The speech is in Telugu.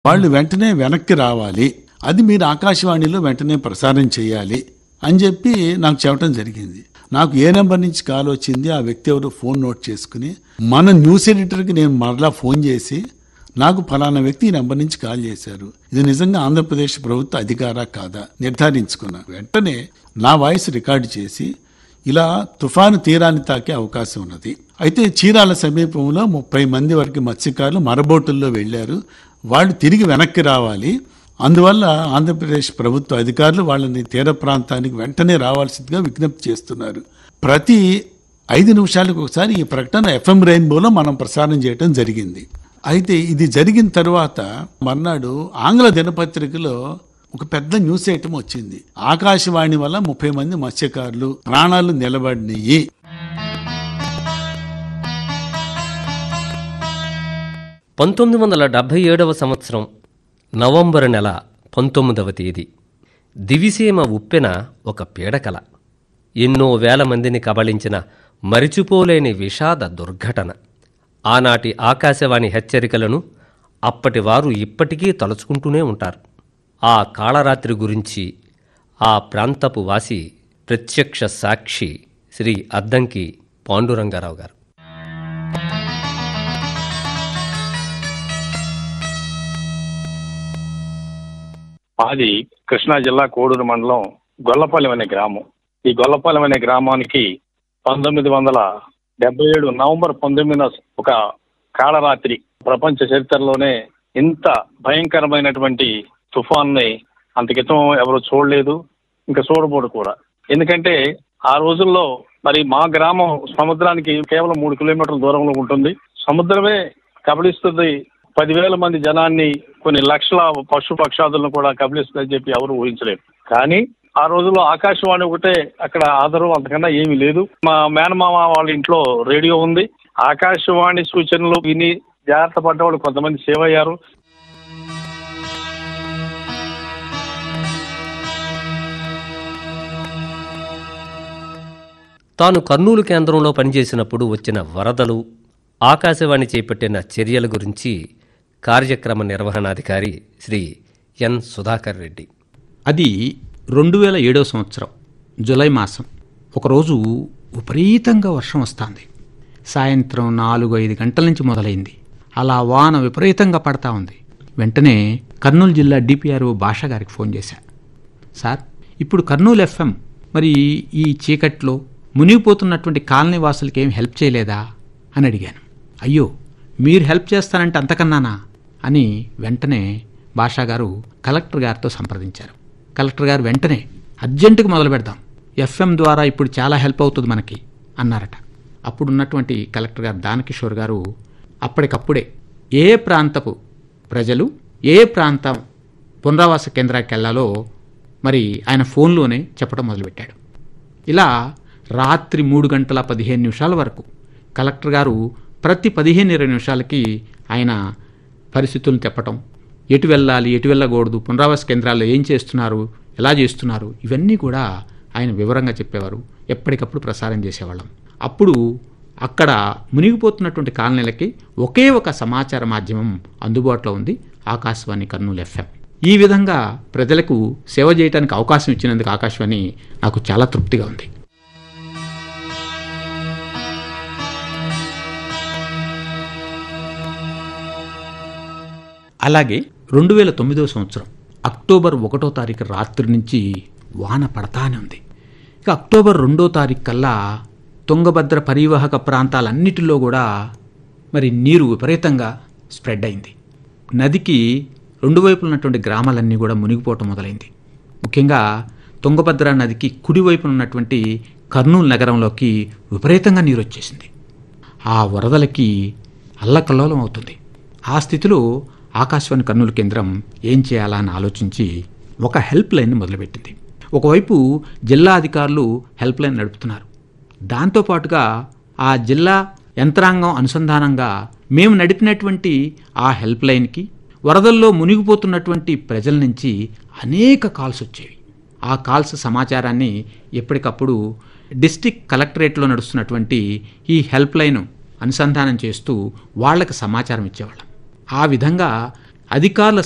వాళ్ళు వెంటనే వెనక్కి రావాలి అది మీరు ఆకాశవాణిలో వెంటనే ప్రసారం చేయాలి అని చెప్పి నాకు చెప్పడం జరిగింది నాకు ఏ నెంబర్ నుంచి కాల్ వచ్చింది ఆ వ్యక్తి ఎవరు ఫోన్ నోట్ చేసుకుని మన న్యూస్ ఎడిటర్కి నేను మరలా ఫోన్ చేసి నాకు ఫలానా వ్యక్తి ఈ నెంబర్ నుంచి కాల్ చేశారు ఇది నిజంగా ఆంధ్రప్రదేశ్ ప్రభుత్వ అధికారా కాదా నిర్ధారించుకున్నా వెంటనే నా వాయిస్ రికార్డు చేసి ఇలా తుఫాను తీరాన్ని తాకే అవకాశం ఉన్నది అయితే చీరాల సమీపంలో ముప్పై మంది వరకు మత్స్యకారులు మరబోటుల్లో వెళ్లారు వాళ్ళు తిరిగి వెనక్కి రావాలి అందువల్ల ఆంధ్రప్రదేశ్ ప్రభుత్వ అధికారులు వాళ్ళని తీర ప్రాంతానికి వెంటనే రావాల్సిందిగా విజ్ఞప్తి చేస్తున్నారు ప్రతి ఐదు నిమిషాలకు ఒకసారి ఈ ప్రకటన ఎఫ్ఎం రెయిన్బోలో మనం ప్రసారం చేయడం జరిగింది అయితే ఇది జరిగిన తర్వాత మర్నాడు ఆంగ్ల దినపత్రికలో ఒక పెద్ద న్యూస్ ఐటమ్ వచ్చింది ఆకాశవాణి వల్ల ముప్పై మంది మత్స్యకారులు ప్రాణాలు నిలబడినాయి పంతొమ్మిది వందల డెబ్భై ఏడవ సంవత్సరం నవంబరు నెల పంతొమ్మిదవ తేదీ దివిసీమ ఉప్పెన ఒక పీడకల ఎన్నో వేల మందిని కబళించిన మరిచిపోలేని విషాద దుర్ఘటన ఆనాటి ఆకాశవాణి హెచ్చరికలను అప్పటి వారు ఇప్పటికీ తలుచుకుంటూనే ఉంటారు ఆ కాళరాత్రి గురించి ఆ ప్రాంతపు వాసి ప్రత్యక్ష సాక్షి శ్రీ అద్దంకి పాండురంగారావు గారు మాది కృష్ణా జిల్లా కోడూరు మండలం గొల్లపాలెం అనే గ్రామం ఈ గొల్లపాలెం అనే గ్రామానికి పంతొమ్మిది వందల డెబ్బై ఏడు నవంబర్ పంతొమ్మిదిన ఒక కాళరాత్రి ప్రపంచ చరిత్రలోనే ఇంత భయంకరమైనటువంటి తుఫాన్ని అంత క్రితం ఎవరు చూడలేదు ఇంకా చూడబోడు కూడా ఎందుకంటే ఆ రోజుల్లో మరి మా గ్రామం సముద్రానికి కేవలం మూడు కిలోమీటర్ల దూరంలో ఉంటుంది సముద్రమే కబళిస్తుంది పదివేల మంది జనాన్ని కొన్ని లక్షల పశు పక్షాదులను కూడా కబలిస్తుందని చెప్పి ఎవరు ఊహించలేరు కానీ ఆ రోజుల్లో ఆకాశవాణి ఒకటే అక్కడ ఆధారం అంతకన్నా ఏమీ లేదు మా మేనమామ వాళ్ళ ఇంట్లో రేడియో ఉంది ఆకాశవాణి సూచనలు విని జాగ్రత్త పడ్డవాళ్ళు కొంతమంది సేవ్ అయ్యారు తాను కర్నూలు కేంద్రంలో పనిచేసినప్పుడు వచ్చిన వరదలు ఆకాశవాణి చేపట్టిన చర్యల గురించి కార్యక్రమ నిర్వహణాధికారి శ్రీ ఎన్ సుధాకర్ రెడ్డి అది రెండు వేల ఏడో సంవత్సరం జులై మాసం ఒకరోజు విపరీతంగా వర్షం వస్తుంది సాయంత్రం నాలుగు ఐదు గంటల నుంచి మొదలైంది అలా వాన విపరీతంగా పడతా ఉంది వెంటనే కర్నూలు జిల్లా డిపిఆర్ఓ భాష గారికి ఫోన్ చేశా సార్ ఇప్పుడు కర్నూలు ఎఫ్ఎం మరి ఈ చీకట్లో మునిగిపోతున్నటువంటి కాలనీ వాసులకి ఏం హెల్ప్ చేయలేదా అని అడిగాను అయ్యో మీరు హెల్ప్ చేస్తానంటే అంతకన్నానా అని వెంటనే భాషా గారు కలెక్టర్ గారితో సంప్రదించారు కలెక్టర్ గారు వెంటనే అర్జెంటుగా మొదలు పెడదాం ఎఫ్ఎం ద్వారా ఇప్పుడు చాలా హెల్ప్ అవుతుంది మనకి అన్నారట అప్పుడు ఉన్నటువంటి కలెక్టర్ గారు దానకిషోర్ గారు అప్పటికప్పుడే ఏ ప్రాంతపు ప్రజలు ఏ ప్రాంతం పునరావాస కేంద్రానికి వెళ్ళాలో మరి ఆయన ఫోన్లోనే చెప్పడం మొదలుపెట్టాడు ఇలా రాత్రి మూడు గంటల పదిహేను నిమిషాల వరకు కలెక్టర్ గారు ప్రతి పదిహేను ఇరవై నిమిషాలకి ఆయన పరిస్థితులను చెప్పటం ఎటు వెళ్ళాలి ఎటు వెళ్ళకూడదు పునరావాస కేంద్రాల్లో ఏం చేస్తున్నారు ఎలా చేస్తున్నారు ఇవన్నీ కూడా ఆయన వివరంగా చెప్పేవారు ఎప్పటికప్పుడు ప్రసారం చేసేవాళ్ళం అప్పుడు అక్కడ మునిగిపోతున్నటువంటి కాలనీలకి ఒకే ఒక సమాచార మాధ్యమం అందుబాటులో ఉంది ఆకాశవాణి కర్నూలు ఎఫ్ఎం ఈ విధంగా ప్రజలకు సేవ చేయడానికి అవకాశం ఇచ్చినందుకు ఆకాశవాణి నాకు చాలా తృప్తిగా ఉంది అలాగే రెండు వేల తొమ్మిదో సంవత్సరం అక్టోబర్ ఒకటో తారీఖు రాత్రి నుంచి వాన పడతానే ఉంది ఇక అక్టోబర్ రెండో తారీఖు కల్లా తుంగభద్ర పరివాహక ప్రాంతాలన్నిటిలో కూడా మరి నీరు విపరీతంగా స్ప్రెడ్ అయింది నదికి రెండు వైపులు ఉన్నటువంటి గ్రామాలన్నీ కూడా మునిగిపోవటం మొదలైంది ముఖ్యంగా తుంగభద్ర నదికి కుడివైపున ఉన్నటువంటి కర్నూలు నగరంలోకి విపరీతంగా నీరు వచ్చేసింది ఆ వరదలకి అల్లకల్లోలం అవుతుంది ఆ స్థితిలో ఆకాశవాణి కర్నూలు కేంద్రం ఏం చేయాలా అని ఆలోచించి ఒక హెల్ప్ లైన్ మొదలుపెట్టింది ఒకవైపు జిల్లా అధికారులు హెల్ప్ లైన్ నడుపుతున్నారు దాంతోపాటుగా ఆ జిల్లా యంత్రాంగం అనుసంధానంగా మేము నడిపినటువంటి ఆ హెల్ప్ లైన్కి వరదల్లో మునిగిపోతున్నటువంటి ప్రజల నుంచి అనేక కాల్స్ వచ్చేవి ఆ కాల్స్ సమాచారాన్ని ఎప్పటికప్పుడు డిస్టిక్ కలెక్టరేట్లో నడుస్తున్నటువంటి ఈ హెల్ప్ లైన్ అనుసంధానం చేస్తూ వాళ్ళకి సమాచారం ఇచ్చేవాళ్ళం ఆ విధంగా అధికారుల